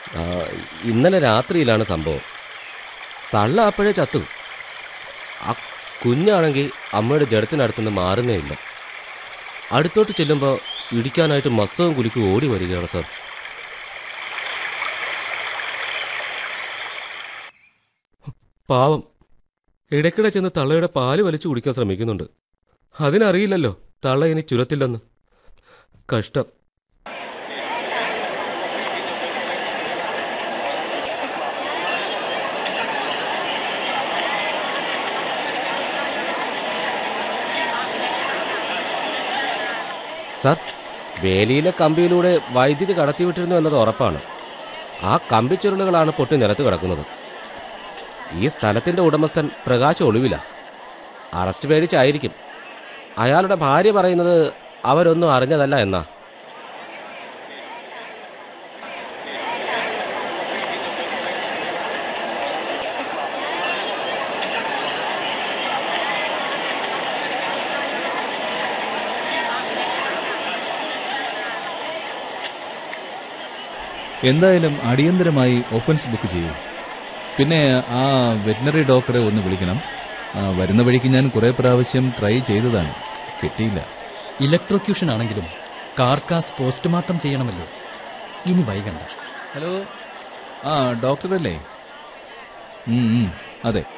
ആ, ഇന്നലെ രാത്രിയിലാണ് സംഭവം തള്ള അപ്പോഴേ ചത്തു ആ കുഞ്ഞാണെങ്കിൽ അമ്മയുടെ ജഡത്തിനടുത്തുനിന്ന് മാറുന്നേ ഇല്ല അടുത്തോട്ട് ചെല്ലുമ്പോൾ ഇടിക്കാനായിട്ട് മസ്തവും കുലിക്കും ഓടി വരികയാണ് സാർ പാവം ഇടയ്ക്കിടെ ചെന്ന് തള്ളയുടെ പാല് വലിച്ചു കുടിക്കാൻ ശ്രമിക്കുന്നുണ്ട് അതിനറിയില്ലല്ലോ തള്ള ഇനി ചുരത്തില്ലെന്ന് കഷ്ടം സാർ വേലിയിലെ കമ്പിയിലൂടെ വൈദ്യുതി കടത്തിവിട്ടിരുന്നു എന്നത് ഉറപ്പാണ് ആ കമ്പിച്ചുരുളുകളാണ് പൊട്ടി നിലത്ത് കിടക്കുന്നത് ഈ സ്ഥലത്തിന്റെ ഉടമസ്ഥൻ പ്രകാശ് ഒളിവില അറസ്റ്റ് പേടിച്ചായിരിക്കും അയാളുടെ ഭാര്യ പറയുന്നത് അവരൊന്നും അറിഞ്ഞതല്ല എന്നാ എന്തായാലും അടിയന്തരമായി ഒഫൻസ് ബുക്ക് ചെയ്യൂ പിന്നെ ആ വെറ്റിനറി ഡോക്ടറെ ഒന്ന് വിളിക്കണം ആ, വരുന്ന വഴിക്ക് ഞാൻ കുറെ പ്രാവശ്യം ട്രൈ ചെയ്തതാണ് കിട്ടിയില്ല ഇലക്ട്രോക്യൂഷൻ ആണെങ്കിലും കാർക്കാസ് പോസ്റ്റ്മോർട്ടം ചെയ്യണമല്ലോ ഇനി വൈകണ്ട ഹലോ ആ ഡോക്ടറല്ലേ ഉം, ഉം, അതെ